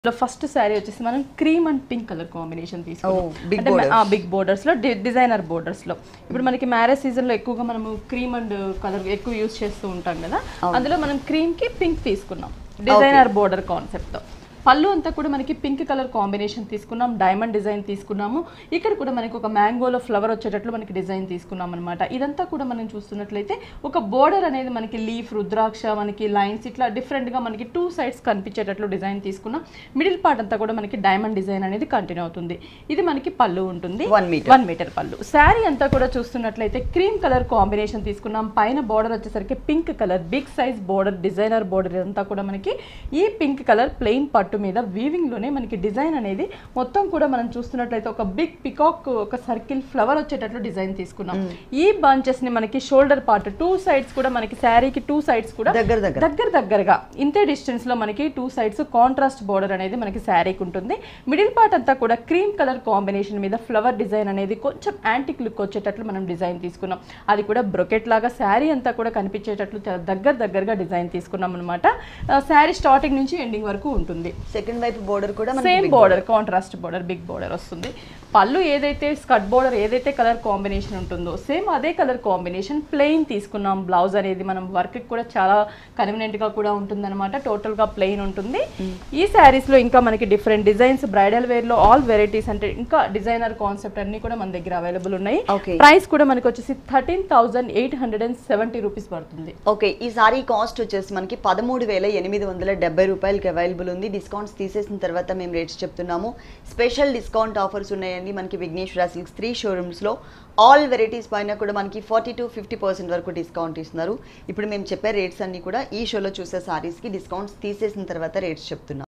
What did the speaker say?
లో ఫస్ట్ శారీ వచ్చేసి మనం cream and pink colour combination Oh, తీసుకున్నాం big అంటే borders. బిగ్ బోర్డర్స్ లో డిజైనర్ బోర్డర్స్ లో ఇప్పుడు మనకి మ్యారేజ్ సీజన్ లో ఎక్కువగా మనము క్రీమ్ అండ్ కలర్ ఎక్కువ యూస్ చేస్తూ ఉంటాం కదా అందులో మనం క్రీమ్ కి పింక్ తీసుకున్నాం డిజైనర్ బోర్డర్ కాన్సెప్ట్ తో పళ్ళు అంతా కూడా మనకి పింక్ కలర్ కాంబినేషన్ తీసుకున్నాం డైమండ్ డిజైన్ తీసుకున్నాము ఇక్కడ కూడా మనకి ఒక మ్యాంగోలో ఫ్లవర్ వచ్చేటట్లు మనకి డిజైన్ తీసుకున్నాం అనమాట ఇదంతా కూడా మనం చూస్తున్నట్లయితే ఒక బోర్డర్ అనేది మనకి లీఫ్ రుద్రాక్ష మనకి లైన్స్ ఇట్లా different గా మనకి టూ సైడ్స్ కనిపించేటట్లు డిజైన్ తీసుకున్నాం మిడిల్ పార్ట్ అంతా కూడా మనకి డైమండ్ డిజైన్ అనేది కంటిన్యూ అవుతుంది ఇది మనకి పళ్ళు ఉంటుంది One meter. వన్ మీటర్ పళ్ళు శారీ అంతా కూడా చూస్తున్నట్లయితే క్రీమ్ కలర్ కాంబినేషన్ తీసుకున్నాం పైన బోర్డర్ వచ్చేసరికి pink colour big size border designer border ఇదంతా కూడా మనకి ఈ పింక్ కలర్ ప్లెయిన్ పట్టు మీద వీవింగ్ లోనే మనకి డిజైన్ అనేది మొత్తం కూడా మనం చూస్తున్నట్లయితే ఒక బిగ్ పికాక్ ఒక సర్కిల్ ఫ్లవర్ వచ్చేటట్లు డిజైన్ తీసుకున్నాం ఈ బంచెస్ ని మనకి షోల్డర్ పార్ట్ టూ సైడ్స్ కూడా మనకి శారీకి టూ సైడ్స్ కూడా దగ్గర దగ్గర దగ్గర దగ్గరగా ఇంతే డిస్టెన్స్ లో మనకి టూ సైడ్స్ కాంట్రాస్ట్ బోర్డర్ అనేది మనకి శారీకి ఉంటుంది మిడిల్ పార్ట్ అంతా కూడా క్రీమ్ కలర్ కాంబినేషన్ మీద ఫ్లవర్ డిజైన్ అనేది కొంచెం యాంటిక్ లుక్ వచ్చేటట్లు మనం డిజైన్ తీసుకున్నాం అది కూడా బ్రొకెట్ లాగా శారీ అంతా కూడా కనిపించేటట్లు చాలా దగ్గర దగ్గరగా డిజైన్ తీసుకున్నాం అనమాట శారీ స్టార్టింగ్ నుంచి ఎండింగ్ వరకు ఉంటుంది సెకండ్ వైపు బోర్డర్ కూడా మనకి same big border contrast border big border వస్తుంది పళ్ళు ఏదైతే స్కర్ట్ బోర్డర్ ఏదైతే కలర్ కాంబినేషన్ ఉంటుందో సేమ్ అదే కలర్ కాంబినేషన్ ప్లెయిన్ తీసుకున్నాం బ్లౌజ్ అనేది మనం వర్క్ కూడా చాలా కన్వీనియంట్ గా కూడా ఉంటుంది అనమాట టోటల్ గా ప్లెయిన్ ఉంటుంది ఈ శారీస్ లో ఇంకా మనకి డిఫరెంట్ డిజైన్స్ బ్రైడల్ వేర్ లో ఆల్ వెరైటీస్ అంటే ఇంకా డిజైనర్ కాన్సెప్ట్ అన్ని కూడా మన దగ్గర అవైలబుల్ ఉన్నాయి Okay. ప్రైస్ కూడా మనకి వచ్చేసి thirteen thousand eight hundred and seventy rupees పడుతుంది ఓకే ఈ సారీ కాస్ట్ వచ్చేసి మనకి పదమూడు వేల ఎనిమిది వందల డెబ్బై రూపాయలకి అవైలబుల్ ఉంది డిస్కౌంట్స్ తీసేసిన తర్వాత మేము రేట్స్ చెప్తున్నాము స్పెషల్ డిస్కౌంట్ ఆఫర్స్ ఉన్నాయండి మనకి విఘ్నేశ్వర సిల్క్స్ త్రీ షోరూమ్స్లో ఆల్ వెరైటీస్ పైన కూడా మనకి ఫార్టీ టు ఫిఫ్టీ పర్సెంట్ వరకు డిస్కౌంట్ ఇస్తున్నారు ఇప్పుడు మేము చెప్పే రేట్స్ అన్ని కూడా ఈ షోలో చూసే సారీస్కి డిస్కౌంట్స్ తీసేసిన తర్వాత రేట్స్ చెప్తున్నాం